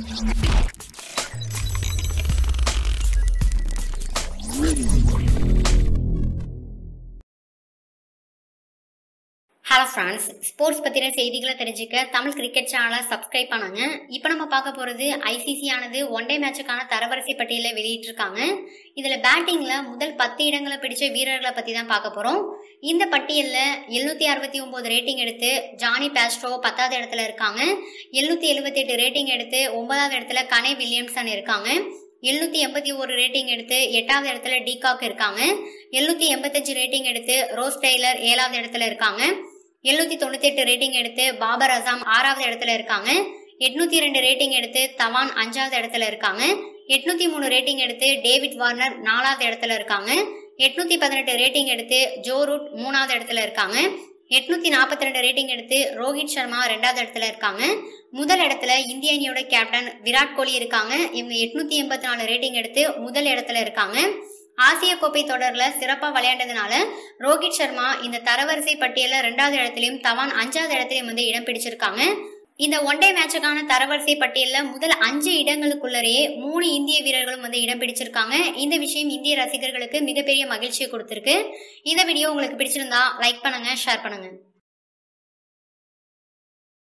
hello friends sports பற்றின செய்திகளை தெரிஞ்சுக்க தமிழ் கிரிக்கெட் சேனலை சப்ஸ்கிரைப் பண்ணுங்க இப்போ நம்ம பார்க்க போகிறது ஐசிசி ஆனது ஒன் டே மேட்சுக்கான தரவரிசை பட்டியலை வெளியிட்டிருக்காங்க இதில் பேட்டிங்கில் முதல் பத்து இடங்களை பிடிச்ச வீரர்களை பற்றி தான் பார்க்க போகிறோம் இந்த பட்டியலில் எழுநூற்றி அறுபத்தி ஒம்பது ரேட்டிங் எடுத்து ஜானி பேஸ்ட்ரோ பத்தாவது இடத்துல இருக்காங்க எழுநூற்றி எழுபத்தெட்டு ரேட்டிங் எடுத்து ஒன்பதாவது இடத்துல கனே வில்லியம்சன் இருக்காங்க எழுநூற்றி எண்பத்தி ஒரு ரேட்டிங் எடுத்து எட்டாவது இடத்துல டிகாக் இருக்காங்க எழுநூற்றி எண்பத்தஞ்சு ரேட்டிங் எடுத்து ரோஸ் டெய்லர் ஏழாவது இடத்துல இருக்காங்க எழுநூத்தி தொண்ணூத்தி எட்டு ரேட்டிங் எடுத்து பாபர் அசாம் ஆறாவது இடத்துல இருக்காங்க எட்நூத்தி ரெண்டு ரேட்டிங் எடுத்து தவான் அஞ்சாவது இடத்துல இருக்காங்க எட்நூத்தி மூணு ரேட்டிங் எடுத்து டேவிட் வார்னர் நாலாவது இடத்துல இருக்காங்க எட்நூத்தி பதினெட்டு ரேட்டிங் எடுத்து ஜோ ரூட் மூணாவது இடத்துல இருக்காங்க எட்நூத்தி நாற்பத்தி ரெண்டு ரேட்டிங் எடுத்து ரோஹித் சர்மா ரெண்டாவது இடத்துல இருக்காங்க முதல் இடத்துல இந்திய அணியோட கேப்டன் விராட் கோலி இருக்காங்க இவங்க எட்நூத்தி எண்பத்தி நாலு ரேட்டிங் எடுத்து முதல் இடத்துல இருக்காங்க ஆசிய கோப்பை தொடர்ல சிறப்பா விளையாண்டதுனால ரோஹித் சர்மா இந்த தரவரிசை பட்டியல ரெண்டாவது இடத்துலயும் தவான் அஞ்சாவது இடத்துலயும் வந்து இடம் பிடிச்சிருக்காங்க இந்த ஒன் டே மேட்சுக்கான தரவரிசை பட்டியல்ல முதல் அஞ்சு இடங்களுக்குள்ளரையே மூணு இந்திய வீரர்களும் வந்து இடம் பிடிச்சிருக்காங்க இந்த விஷயம் இந்திய ரசிகர்களுக்கு மிகப்பெரிய மகிழ்ச்சியை கொடுத்திருக்கு இந்த வீடியோ உங்களுக்கு பிடிச்சிருந்தா லைக் பண்ணுங்க ஷேர் பண்ணுங்க